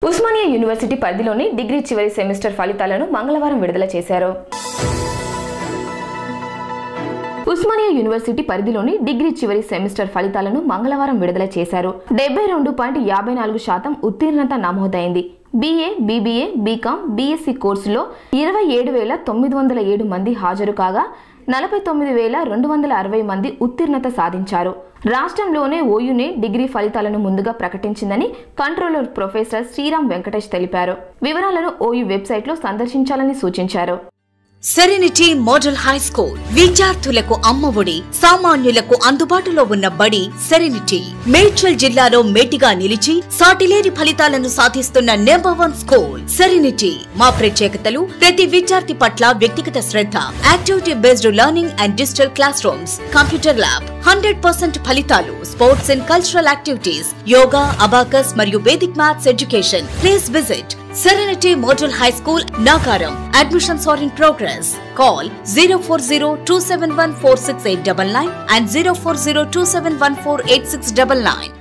Osmania university పరిధిలోని degree చివరి semester ఫలితాలను మంగళవారం విడుదల చేశారు ఉస్మానియా యూనివర్సిటీ పరిధిలోని డిగ్రీ చివరి సెమిస్టర్ ఫలితాలను మంగళవారం విడుదల చేశారు డెబ్బై రెండు పాయింట్ యాభై నాలుగు శాతం ఉత్తీర్ణత నమోదైంది బీఏ బీబీఏ బీకామ్ బీఎస్సీ కోర్సులో ఇరవై ఏడు వేల తొమ్మిది వందల ఏడు మంది హాజరు కాగా నలభై తొమ్మిది వేల రెండు వందల అరవై మంది ఉత్తీర్ణత సాధించారు రాష్ట్రంలోనే ఓయునే డిగ్రీ ఫలితాలను ముందుగా ప్రకటించిందని కంట్రోలర్ ప్రొఫెసర్ శ్రీరామ్ వెంకటేష్ తెలిపారు వివరాలను ఓయు వెబ్సైట్లో సందర్శించాలని సూచించారు సెరెనిటీ మోడల్ హై స్కూల్ విద్యార్థులకు అమ్మఒడి సామాన్యులకు అందుబాటులో ఉన్న బడి సెరెనిటీ మేడ్చల్ జిల్లాలో మేటిగా నిలిచి సాటిలేని ఫలితాలను సాధిస్తున్న నెంబర్ వన్ స్కూల్ సెరెనిటీ మా ప్రత్యేకతలు ప్రతి విద్యార్థి పట్ల వ్యక్తిగత శ్రద్ధ activity based learning and digital classrooms computer lab hundred percent ఫలితాలు sports and cultural activities yoga abacus మరియు Vedic maths education please visit Serenity Model High School, Nagaram. Admissions are in progress. Call 040 and 040